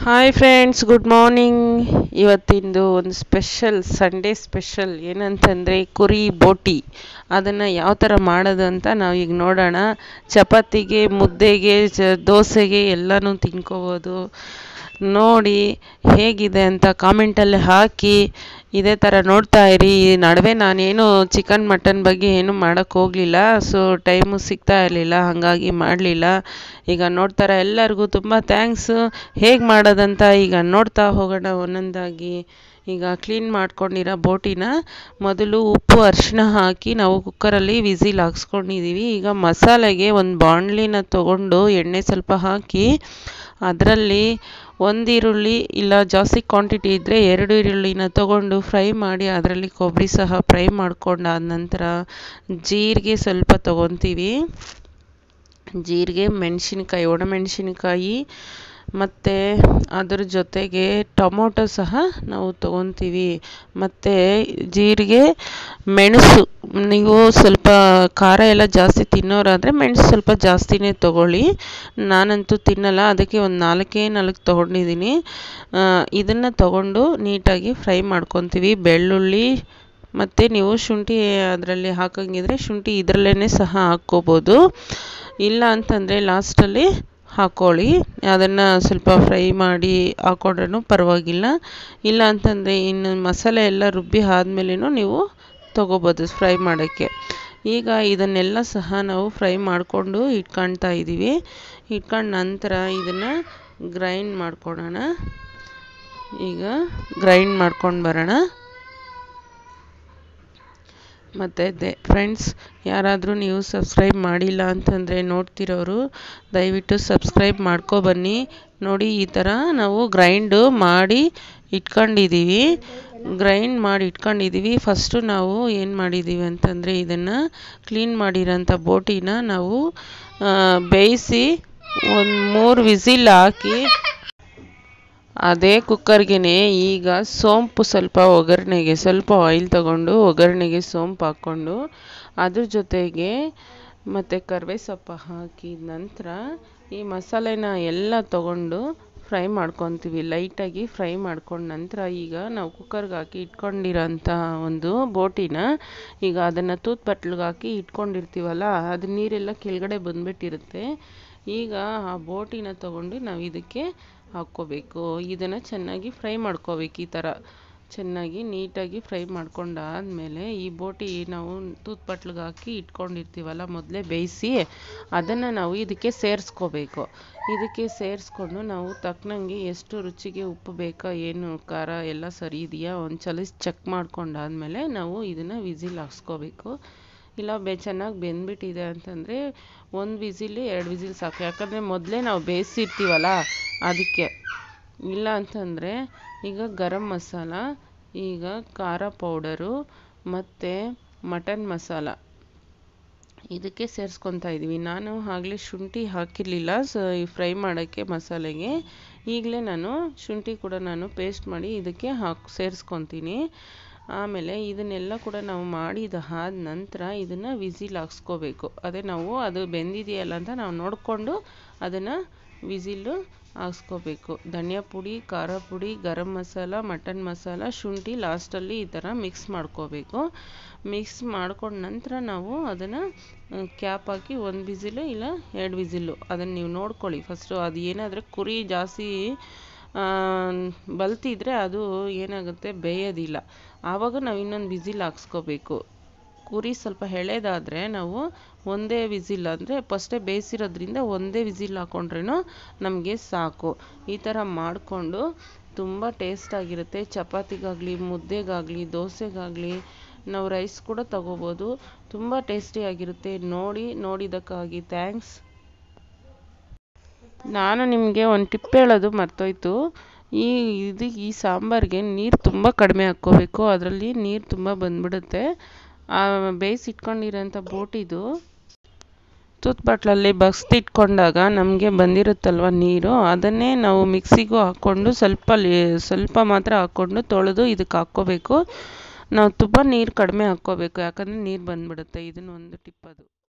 hi friends good morning ಇವತ್ತಿಂದು ಒಂದು special Sunday special ಏನಂತಂದರೆ ಕುರಿ ಬೋಟಿ ಅದನ್ನು ಯಾವ ಥರ ಮಾಡೋದು ಅಂತ ನಾವು ಈಗ ನೋಡೋಣ ಚಪಾತಿಗೆ ಮುದ್ದೆಗೆ ಚ ದೋಸೆಗೆ ಎಲ್ಲನೂ ತಿನ್ಕೋಬೋದು ನೋಡಿ ಹೇಗಿದೆ ಅಂತ ಕಾಮೆಂಟಲ್ಲಿ ಹಾಕಿ ಇದೇ ಥರ ನೋಡ್ತಾ ಇರಿ ಈ ನಡುವೆ ನಾನೇನು ಚಿಕನ್ ಮಟನ್ ಬಗ್ಗೆ ಏನು ಮಾಡೋಕ್ಕೆ ಹೋಗಲಿಲ್ಲ ಸೊ ಟೈಮು ಸಿಗ್ತಾ ಇರಲಿಲ್ಲ ಹಾಗಾಗಿ ಮಾಡಲಿಲ್ಲ ಈಗ ನೋಡ್ತಾರೆ ಎಲ್ಲರಿಗೂ ತುಂಬ ಥ್ಯಾಂಕ್ಸು ಹೇಗೆ ಮಾಡೋದಂತ ಈಗ ನೋಡ್ತಾ ಹೋಗೋಣ ಒಂದೊಂದಾಗಿ ಈಗ ಕ್ಲೀನ್ ಮಾಡ್ಕೊಂಡಿರೋ ಬೋಟಿನ ಮೊದಲು ಉಪ್ಪು ಅರಿಶಿನ ಹಾಕಿ ನಾವು ಕುಕ್ಕರಲ್ಲಿ ವಿಸಿಲ್ ಹಾಕ್ಸ್ಕೊಂಡಿದ್ದೀವಿ ಈಗ ಮಸಾಲೆಗೆ ಒಂದು ಬಾಣಲಿನ ತೊಗೊಂಡು ಎಣ್ಣೆ ಸ್ವಲ್ಪ ಹಾಕಿ ಅದರಲ್ಲಿ ಒಂದು ಈರುಳ್ಳಿ ಇಲ್ಲ ಜಾಸ್ತಿ ಕ್ವಾಂಟಿಟಿ ಇದ್ದರೆ ಎರಡು ಈರುಳ್ಳಿನ ತೊಗೊಂಡು ಫ್ರೈ ಮಾಡಿ ಅದರಲ್ಲಿ ಕೊಬ್ಬರಿ ಸಹ ಫ್ರೈ ಮಾಡ್ಕೊಂಡಾದ ನಂತರ ಜೀರಿಗೆ ಸ್ವಲ್ಪ ತೊಗೊತೀವಿ ಜೀರಿಗೆ ಮೆಣಸಿನ್ಕಾಯಿ ಒಣಮೆಣಸಿನ್ಕಾಯಿ ಮತ್ತು ಅದ್ರ ಜೊತೆಗೆ ಟೊಮೊಟೊ ಸಹ ನಾವು ತೊಗೊತೀವಿ ಮತ್ತು ಜೀರಿಗೆ ಮೆಣಸು ನೀವು ಸ್ವಲ್ಪ ಖಾರ ಎಲ್ಲ ಜಾಸ್ತಿ ತಿನ್ನೋರಾದರೆ ಮೆಣಸು ಸ್ವಲ್ಪ ಜಾಸ್ತಿನೇ ತೊಗೊಳ್ಳಿ ನಾನಂತೂ ತಿನ್ನಲ್ಲ ಅದಕ್ಕೆ ಒಂದು ನಾಲ್ಕೇ ನಾಲ್ಕು ತೊಗೊಂಡಿದ್ದೀನಿ ಇದನ್ನು ತೊಗೊಂಡು ನೀಟಾಗಿ ಫ್ರೈ ಮಾಡ್ಕೊತೀವಿ ಬೆಳ್ಳುಳ್ಳಿ ಮತ್ತು ನೀವು ಶುಂಠಿ ಅದರಲ್ಲಿ ಹಾಕಂಗಿದ್ರೆ ಶುಂಠಿ ಇದರಲ್ಲೇ ಸಹ ಹಾಕ್ಕೋಬೋದು ಇಲ್ಲ ಅಂತಂದರೆ ಲಾಸ್ಟಲ್ಲಿ ಹಾಕ್ಕೊಳ್ಳಿ ಅದನ್ನು ಸ್ವಲ್ಪ ಫ್ರೈ ಮಾಡಿ ಹಾಕ್ಕೊಂಡ್ರೂ ಪರವಾಗಿಲ್ಲ ಇಲ್ಲ ಅಂತಂದರೆ ಇನ್ನು ಮಸಾಲೆ ಎಲ್ಲ ರುಬ್ಬಿ ಆದ್ಮೇಲೆನೂ ನೀವು ತೊಗೋಬೋದು ಫ್ರೈ ಮಾಡೋಕ್ಕೆ ಈಗ ಇದನ್ನೆಲ್ಲ ಸಹ ನಾವು ಫ್ರೈ ಮಾಡಿಕೊಂಡು ಇಟ್ಕೊಳ್ತಾ ಇದ್ದೀವಿ ಇಟ್ಕೊಂಡ ನಂತರ ಇದನ್ನು ಗ್ರೈಂಡ್ ಮಾಡ್ಕೊಳ್ಳೋಣ ಈಗ ಗ್ರೈಂಡ್ ಮಾಡ್ಕೊಂಡು ಬರೋಣ ಮತ್ತು ದೆ ಫ್ರೆಂಡ್ಸ್ ಯಾರಾದರೂ ನೀವು ಸಬ್ಸ್ಕ್ರೈಬ್ ಮಾಡಿಲ್ಲ ಅಂತಂದರೆ ನೋಡ್ತಿರೋರು ದಯವಿಟ್ಟು ಸಬ್ಸ್ಕ್ರೈಬ್ ಮಾಡ್ಕೊಬನ್ನಿ ನೋಡಿ ಈ ಥರ ನಾವು ಗ್ರೈಂಡು ಮಾಡಿ ಇಟ್ಕೊಂಡಿದ್ದೀವಿ ಗ್ರೈಂಡ್ ಮಾಡಿ ಇಟ್ಕೊಂಡಿದ್ದೀವಿ ಫಸ್ಟು ನಾವು ಏನು ಮಾಡಿದ್ದೀವಿ ಅಂತಂದರೆ ಇದನ್ನು ಕ್ಲೀನ್ ಮಾಡಿರೋಂಥ ಬೋಟಿನ ನಾವು ಬೇಯಿಸಿ ಒಂದು ಮೂರು ವಿಸಿಲ್ ಹಾಕಿ ಅದೇ ಕುಕ್ಕರ್ಗೆ ಈಗ ಸೋಂಪು ಸ್ವಲ್ಪ ಒಗ್ಗರಣೆಗೆ ಸ್ವಲ್ಪ ಆಯಿಲ್ ತಗೊಂಡು ಒಗ್ಗರಣೆಗೆ ಸೋಂಪು ಹಾಕ್ಕೊಂಡು ಅದ್ರ ಜೊತೆಗೆ ಮತ್ತು ಕರಿವೆ ಸೊಪ್ಪು ಹಾಕಿದ ನಂತರ ಈ ಮಸಾಲೆನ ಎಲ್ಲ ತಗೊಂಡು ಫ್ರೈ ಮಾಡ್ಕೊತೀವಿ ಲೈಟಾಗಿ ಫ್ರೈ ಮಾಡ್ಕೊಂಡ ನಂತರ ಈಗ ನಾವು ಕುಕ್ಕರ್ಗೆ ಹಾಕಿ ಇಟ್ಕೊಂಡಿರೋಂಥ ಒಂದು ಬೋಟಿನ ಈಗ ಅದನ್ನು ತೂತ್ ಬಟ್ಲಿಗೆ ಹಾಕಿ ಇಟ್ಕೊಂಡಿರ್ತೀವಲ್ಲ ಅದು ನೀರೆಲ್ಲ ಕೆಳಗಡೆ ಬಂದ್ಬಿಟ್ಟಿರುತ್ತೆ ಈಗ ಆ ಬೋಟಿನ ತಗೊಂಡು ನಾವು ಇದಕ್ಕೆ ಹಾಕ್ಕೋಬೇಕು ಇದನ್ನು ಚೆನ್ನಾಗಿ ಫ್ರೈ ಮಾಡ್ಕೋಬೇಕು ಈ ಥರ ಚೆನ್ನಾಗಿ ನೀಟಾಗಿ ಫ್ರೈ ಮಾಡ್ಕೊಂಡಾದಮೇಲೆ ಈ ಬೋಟಿ ನಾವು ತೂತ್ ಬಟ್ಲಿಗೆ ಹಾಕಿ ಇಟ್ಕೊಂಡಿರ್ತೀವಲ್ಲ ಮೊದಲೇ ಬೇಯಿಸಿ ಅದನ್ನು ನಾವು ಇದಕ್ಕೆ ಸೇರಿಸ್ಕೋಬೇಕು ಇದಕ್ಕೆ ಸೇರಿಸ್ಕೊಂಡು ನಾವು ತಕ್ಕನಂಗೆ ಎಷ್ಟು ರುಚಿಗೆ ಉಪ್ಪು ಬೇಕಾ ಏನು ಖಾರ ಎಲ್ಲ ಸರಿ ಇದೆಯಾ ಒಂದು ಸಲ ಚೆಕ್ ಮಾಡ್ಕೊಂಡಾದಮೇಲೆ ನಾವು ಇದನ್ನು ವಿಸಿಲ್ ಹಾಕ್ಸ್ಕೋಬೇಕು ಇಲ್ಲ ಬೆ ಚೆನ್ನಾಗಿ ಬೆಂದ್ಬಿಟ್ಟಿದೆ ಅಂತಂದರೆ ಒಂದು ವಿಸಿಲ್ ಎರಡು ವಿಸಿಲ್ ಸಾಕು ಯಾಕಂದರೆ ಮೊದಲೇ ನಾವು ಬೇಯಿಸಿರ್ತೀವಲ್ಲ ಅದಕ್ಕೆ ಇಲ್ಲ ಅಂತಂದರೆ ಈಗ ಗರಂ ಮಸಾಲ ಈಗ ಖಾರ ಪೌಡರು ಮತ್ತು ಮಟನ್ ಮಸಾಲ ಇದಕ್ಕೆ ಸೇರಿಸ್ಕೊತಾ ಇದ್ದೀವಿ ನಾನು ಆಗಲೇ ಶುಂಠಿ ಹಾಕಿರಲಿಲ್ಲ ಸೊ ಈ ಫ್ರೈ ಮಾಡೋಕ್ಕೆ ಮಸಾಲೆಗೆ ಈಗಲೇ ನಾನು ಶುಂಠಿ ಕೂಡ ನಾನು ಪೇಸ್ಟ್ ಮಾಡಿ ಇದಕ್ಕೆ ಹಾಕಿ ಸೇರಿಸ್ಕೊತೀನಿ ಆಮೇಲೆ ಇದನ್ನೆಲ್ಲ ಕೂಡ ನಾವು ಮಾಡಿದ ಆದ ನಂತರ ಇದನ್ನು ವಿಸಿಲ್ ಹಾಕ್ಸ್ಕೋಬೇಕು ಅದೇ ನಾವು ಅದು ಬೆಂದಿದೆಯಲ್ಲ ಅಂತ ನಾವು ನೋಡಿಕೊಂಡು ಅದನ್ನು ವಿಸಿಲ್ಲು ಹಾಕ್ಸ್ಕೋಬೇಕು ಧನಿಯಾ ಪುಡಿ ಖಾರ ಪುಡಿ ಗರಂ ಮಸಾಲ ಮಟನ್ ಮಸಾಲ ಶುಂಠಿ ಲಾಸ್ಟಲ್ಲಿ ಈ ಥರ ಮಿಕ್ಸ್ ಮಾಡ್ಕೋಬೇಕು ಮಿಕ್ಸ್ ಮಾಡ್ಕೊಂಡ ನಂತರ ನಾವು ಅದನ್ನು ಕ್ಯಾಪ್ ಹಾಕಿ ಒಂದು ವಿಸಿಲು ಇಲ್ಲ ಎರಡು ವಿಸಿಲ್ಲು ಅದನ್ನು ನೀವು ನೋಡ್ಕೊಳ್ಳಿ ಫಸ್ಟು ಅದು ಏನಾದರೆ ಕುರಿ ಜಾಸ್ತಿ ಬಲ್ತಿದ್ರೆ ಅದು ಏನಾಗುತ್ತೆ ಬೇಯೋದಿಲ್ಲ ಆವಾಗ ನಾವು ಇನ್ನೊಂದು ವಿಸಿಲ್ ಹಾಕ್ಸ್ಕೋಬೇಕು ಕುರಿ ಸ್ವಲ್ಪ ಎಳೆದಾದರೆ ನಾವು ಒಂದೇ ವಿಸಿಲ್ ಅಂದರೆ ಫಸ್ಟೇ ಬೇಯಿಸಿರೋದ್ರಿಂದ ಒಂದೇ ವಿಸಿಲ್ ಹಾಕ್ಕೊಂಡ್ರೂ ನಮಗೆ ಸಾಕು ಈ ಥರ ಮಾಡಿಕೊಂಡು ತುಂಬ ಟೇಸ್ಟಾಗಿರುತ್ತೆ ಚಪಾತಿಗಾಗಲಿ ಮುದ್ದೆಗಾಗಲಿ ದೋಸೆಗಾಗಲಿ ನಾವು ರೈಸ್ ಕೂಡ ತಗೋಬೋದು ತುಂಬ ಟೇಸ್ಟಿಯಾಗಿರುತ್ತೆ ನೋಡಿ ನೋಡಿದ್ದಕ್ಕಾಗಿ ಥ್ಯಾಂಕ್ಸ್ ನಾನು ನಿಮಗೆ ಒಂದು ಟಿಪ್ ಹೇಳೋದು ಮರ್ತೋಯ್ತು ಈ ಇದು ಈ ಸಾಂಬಾರಿಗೆ ನೀರು ತುಂಬ ಕಡಿಮೆ ಹಾಕ್ಕೋಬೇಕು ಅದರಲ್ಲಿ ನೀರು ತುಂಬ ಬಂದ್ಬಿಡುತ್ತೆ ಬೇಯಿಸಿಟ್ಕೊಂಡಿರೋಂಥ ಬೋಟಿದು ತೂತ್ ಬಟ್ಲಲ್ಲಿ ಬಗ್ಸ್ತಿಟ್ಕೊಂಡಾಗ ನಮಗೆ ಬಂದಿರುತ್ತಲ್ವ ನೀರು ಅದನ್ನೇ ನಾವು ಮಿಕ್ಸಿಗೂ ಹಾಕ್ಕೊಂಡು ಸ್ವಲ್ಪ ಸ್ವಲ್ಪ ಮಾತ್ರ ಹಾಕ್ಕೊಂಡು ತೊಳೆದು ಇದಕ್ಕೆ ಹಾಕ್ಕೋಬೇಕು ನಾವು ತುಂಬ ನೀರು ಕಡಿಮೆ ಹಾಕ್ಕೋಬೇಕು ಯಾಕಂದರೆ ನೀರು ಬಂದ್ಬಿಡುತ್ತೆ ಇದನ್ನು ಒಂದು ಟಿಪ್ ಅದು